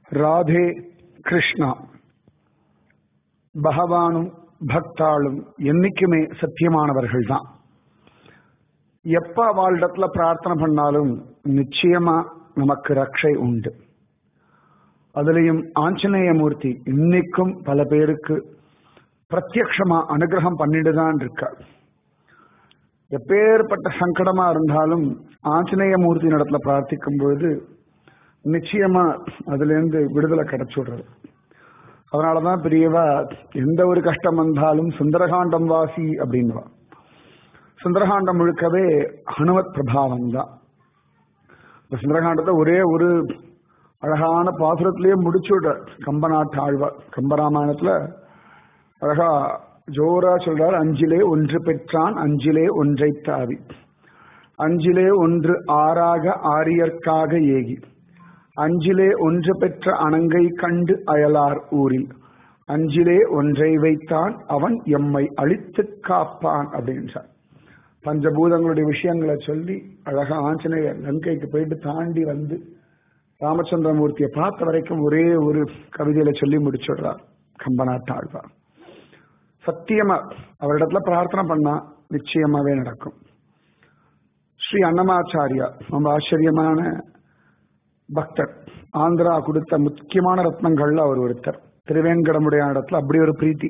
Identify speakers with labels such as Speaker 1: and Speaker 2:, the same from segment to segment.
Speaker 1: ராதே கிருஷ்ணா பகவானும் பக்தாளும் என்னைக்குமே சத்தியமானவர்கள் தான் எப்ப அவளிடத்துல பிரார்த்தனை பண்ணாலும் நிச்சயமா நமக்கு ரக்ஷை உண்டு அதுலயும் ஆஞ்சநேய மூர்த்தி இன்னைக்கும் பல பேருக்கு பிரத்யக்ஷமா அனுகிரகம் பண்ணிட்டு தான் இருக்க எப்பேற்பட்ட சங்கடமா இருந்தாலும் ஆஞ்சநேய மூர்த்தி இடத்துல பிரார்த்திக்கும் பொழுது நிச்சயமா அதுல இருந்து விடுதலை கிடைச்சுடுறது அதனாலதான் பெரியவா எந்த ஒரு கஷ்டம் வந்தாலும் சுந்தரகாண்டம் வாசி அப்படின்வா சுந்தரகாண்டம் முழுக்கவே ஹனுமத் பிரபாவம் தான் இந்த சுந்தரகாண்டத்தை ஒரே ஒரு அழகான பாசுரத்திலேயே முடிச்சுடுற கம்பநாட்டு ஆழ்வார் கம்பராமாயணத்துல அழகா ஜோரா சொல்றார் அஞ்சிலே ஒன்று பெற்றான் அஞ்சிலே ஒன்றை தாவி அஞ்சிலே ஒன்று ஆறாக ஆரியர்க்காக ஏகி அஞ்சிலே ஒன்று பெற்ற அணங்கை கண்டு அயலார் ஊரில் அஞ்சிலே ஒன்றை வைத்தான் அவன் எம்மை அழித்து காப்பான் அப்படின்றார் பஞ்சபூதங்களுடைய விஷயங்களை சொல்லி அழகா ஆஞ்சநேயர் லங்கைக்கு போயிட்டு தாண்டி வந்து ராமச்சந்திரமூர்த்தியை பார்த்த வரைக்கும் ஒரே ஒரு கவிதையில சொல்லி முடிச்சுடுறார் கம்பநாட்டாழ்வார் சத்தியமா அவரிடத்துல பிரார்த்தனை பண்ணா நிச்சயமாவே நடக்கும் ஸ்ரீ அன்னமாச்சாரியா ரொம்ப ஆச்சரியமான பக்தர் ஆந்திரா கொடுத்த முக்கியமான ரத்னங்கள்ல அவர் ஒருத்தர் திருவேங்கடமுடைய இடத்துல அப்படி ஒரு பிரீத்தி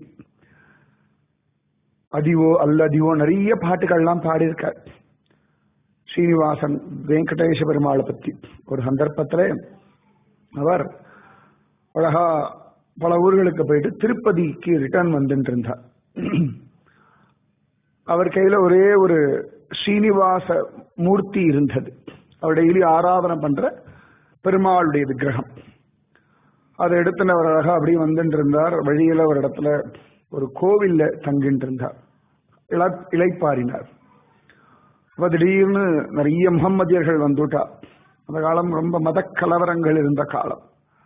Speaker 1: அதிவோ அல்லதிவோ நிறைய பாட்டுகள்லாம் பாடியிருக்கார் ஸ்ரீனிவாசன் வெங்கடேஷ பெருமாளை பத்தி ஒரு சந்தர்ப்பத்துல அவர் அழகா பல ஊர்களுக்கு போயிட்டு திருப்பதிக்கு ரிட்டர்ன் வந்துட்டு இருந்தார் அவர் கையில ஒரே ஒரு ஸ்ரீனிவாச மூர்த்தி இருந்தது அவர் டெய்லி ஆராதனை பண்ற பெருமாளுடைய விக்கிரகம் அதை எடுத்துன்னு அவர் அழகா அப்படி வந்துட்டு இருந்தார் வழியில ஒரு இடத்துல ஒரு கோவில்ல தங்கிட்டு இருந்தார் இள இளைப்பாரினார் அப்ப திடீர்னு நிறைய முகம்மதியர்கள் வந்துட்டா அந்த காலம் ரொம்ப மத கலவரங்கள் இருந்த காலம்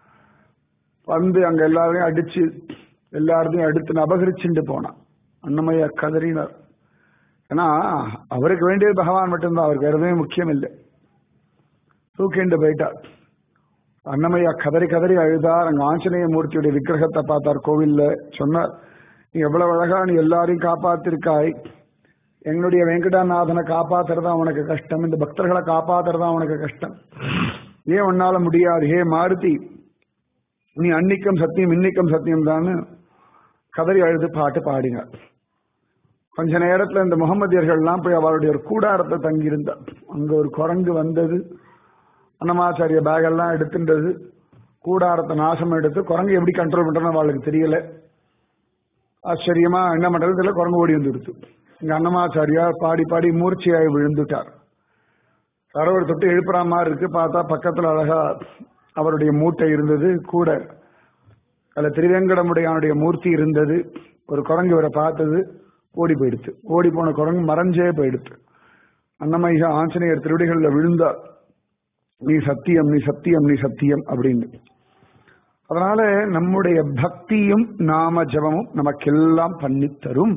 Speaker 1: வந்து அங்க எல்லாரையும் அடிச்சு எல்லாரையும் அடுத்து அபகரிச்சுட்டு போனான் அன்னமைய கதறினார் ஏன்னா அவருக்கு வேண்டியது பகவான் மட்டும்தான் அவருக்கு வேற எதுவுமே முக்கியம் இல்லை தூக்கிண்டு போயிட்டார் அன்னமையா கதறி கதறி அழுதார் அங்க ஆஞ்சநேய மூர்த்தியுடைய விக்கிரகத்தை பார்த்தார் கோவில்ல சொன்னார் நீ எவ்வளவு அழகா நீ எல்லாரையும் காப்பாத்திருக்காய் எங்களுடைய வெங்கடாநாதனை காப்பாத்துறதா உனக்கு கஷ்டம் இந்த பக்தர்களை காப்பாத்துறதா உனக்கு கஷ்டம் ஏன் உன்னால முடியாது ஹே மாருதி நீ அன்னிக்கும் சத்தியம் இன்னிக்கும் சத்தியம் தான் கதறி அழுது பாட்டு பாடினார் கொஞ்ச நேரத்துல இந்த முகமதியர்கள்லாம் போய் அவருடைய ஒரு கூடாரத்தை தங்கியிருந்தார் அங்க ஒரு குரங்கு வந்தது அன்னமாச்சாரிய பேக் எல்லாம் எடுத்துன்றது கூடாரத்தை நாசம் எடுத்து குரங்கு எப்படி கண்ட்ரோல் பண்றோன்னு அவளுக்கு தெரியல ஆச்சரியமா என்ன பண்றது தெரியல குரங்கு ஓடி வந்து கொடுத்து இங்க அன்னமாச்சாரியார் பாடி பாடி மூர்ச்சியாகி விழுந்துட்டார் சரவர் தொட்டு எழுப்புற மாதிரி இருக்கு பார்த்தா பக்கத்துல அழகா அவருடைய மூட்டை இருந்தது கூட அதுல திருவேங்கடமுடையானுடைய மூர்த்தி இருந்தது ஒரு குரங்கு இவரை பார்த்தது ஓடி போயிடுத்து ஓடி போன குரங்கு மறைஞ்சே போயிடுத்து அன்னமைக ஆஞ்சநேயர் திருடிகளில் விழுந்தார் நீ சத்தியம் நீ சத்தியம் நீ சத்தியம் அப்படின்னு அதனால நம்முடைய பக்தியும் நாம ஜபமும் நமக்கெல்லாம் பண்ணித்தரும்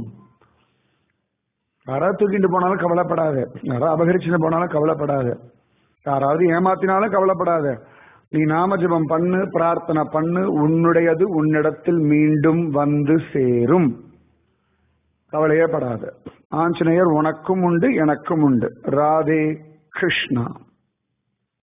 Speaker 1: யாராவது தூக்கிட்டு போனாலும் கவலைப்படாத யாராவது அபகரிச்சுட்டு போனாலும் கவலைப்படாத யாராவது ஏமாத்தினாலும் கவலைப்படாத நீ நாம ஜபம் பண்ணு பிரார்த்தனை பண்ணு உன்னுடையது உன்னிடத்தில் மீண்டும் வந்து சேரும் கவலையே படாத ஆஞ்சநேயர் உனக்கும் உண்டு எனக்கும் உண்டு ராதே கிருஷ்ணா